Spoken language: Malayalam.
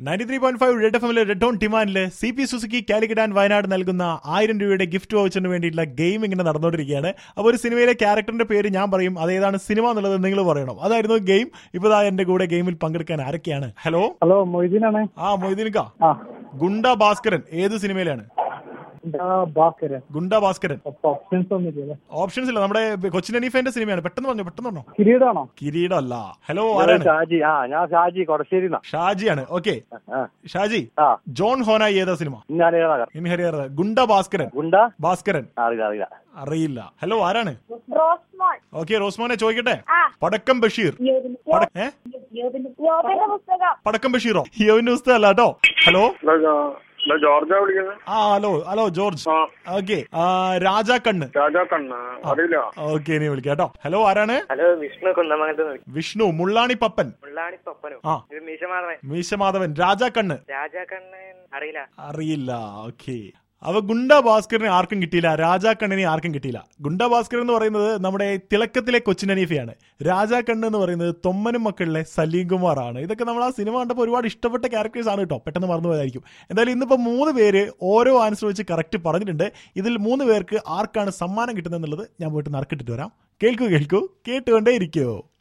Ninety three point five red F എമ്മിലെ റെഡ് ഓൺ ഡിമാൻഡില് C P Suzuki Calicut and Wayanad നൽകുന്ന ആയിരം രൂപയുടെ ഗിഫ്റ്റ് വൗച്ചറിന് വേണ്ടിയിട്ടുള്ള ഗെയിം ഇങ്ങനെ നടന്നുകൊണ്ടിരിക്കുകയാണ് അപ്പോൾ ഒരു സിനിമയിലെ ക്യാരക്ടറിന്റെ പേര് ഞാൻ പറയും അത് ഏതാണ് സിനിമ എന്നുള്ളത് നിങ്ങൾ പറയണം അതായിരുന്നു ഗെയിം ഇപ്പോൾ ദാ എന്റെ കൂടെ ഗെയിമിൽ പങ്കെടുക്കാൻ ആരൊക്കെയാണ് ഹലോ ഹലോ മൊയ്തീനാണ് ആ മൊയ്തീനിക്ക ആ ഗുണ്ട ഭാസ്കരൻ ഏത് സിനിമയിലാണ് എന്താ ബാക്കര് ഗുണ്ട ഭാസ്കരൻ അപ്പൊ ഓപ്ഷൻസ് ഒന്നുമില്ലല്ലേ ഓപ്ഷൻസ് ഇല്ല നമ്മുടെ കൊച്ചിൻ അനീഫന്റെ സിനിമയാണ് പെട്ടെന്ന് പറഞ്ഞു പെട്ടെന്ന് പറഞ്ഞു കിരീടാണോ കിരീടം അല്ല ഹലോ ആരാണ് ഷാജി ആ ഞാൻ ഷാജി കൊടശ്ശേരി ഷാജിയാണ് ഓക്കെ ആ ഷാജി ആ ജോൺ ഹോനായി ഏതാ സിനിമ ഞാൻ നഗർ ഇനി ഹരിയാറ ഗുണ്ട ഭാസ്കരൻ ഗുണ്ട ഭാസ്കരൻ അറിയില്ല അറിയില്ല അറിയില്ല ഹലോ ആരാണ് റോസ്മോൾ ഓക്കെ റോസ്മോനെ ചോദിക്കട്ടെ ആ. പടക്കം ബഷീർ യോബിന് പട- ഏ? യോബിന്റെ പുസ്തകം പടക്കം ബഷീറോ യോവിന്റെ പുസ്തകം അല്ല കേട്ടോ ഹലോ ജോർജാ വിളിക്കുന്നത് ആ ഹലോ ഹലോ ജോർജ് ആ ഓക്കെ രാജാ കണ്ണ് രാജാ കണ്ണ അറിയില്ല ഓക്കെ ഇനി വിളിക്കാം കേട്ടോ ഹലോ ആരാണ് ഹലോ വിഷ്ണു കുന്നമംഗലത്ത് നിന്ന് വിഷ്ണു മുള്ളാണി പപ്പൻ മുള്ളാണി പപ്പനോ ആ. ഇത് മീശമാധവൻ മീശമാധവൻ രാജാ കണ്ണ് രാജാക്കണ്ണൻ അറിയില്ല അറിയില്ല ഓക്കെ അവ ഗുണ്ട ഭാസ്കറിനെ ആർക്കും കിട്ടിയില്ല രാജാ കണ്ണിനെ ആർക്കും കിട്ടിയില്ല ഗുണ്ട ഭാസ്കർ എന്ന് പറയുന്നത് നമ്മുടെ തിളക്കത്തിലെ കൊച്ചിൻ അനീഫയാണ് രാജാ കണ്ണ് എന്ന് പറയുന്നത് തൊമ്മനും മക്കളിലെ സലീം കുമാർ ആണ് ഇതൊക്കെ നമ്മൾ ആ സിനിമ കണ്ടപ്പോൾ ഒരുപാട് ഇഷ്ടപ്പെട്ട ക്യാരക്ടേഴ്സ് ആണ് കേട്ടോ പെട്ടെന്ന് മറന്നുപോയതായിരിക്കും എന്തായാലും ഇന്നിപ്പോൾ മൂന്ന് പേര് ഓരോ ആൻസർ വെച്ച് കറക്റ്റ് പറഞ്ഞിട്ടുണ്ട് ഇതിൽ മൂന്ന് പേർക്ക് ആർക്കാണ് സമ്മാനം കിട്ടുന്നത് എന്നുള്ളത് ഞാൻ പോയിട്ട് നറുക്കിട്ടിട്ട് വരാം കേൾക്കൂ കേൾക്കൂ കേട്ടുകൊണ്ടേ ഇരിക്കുമോ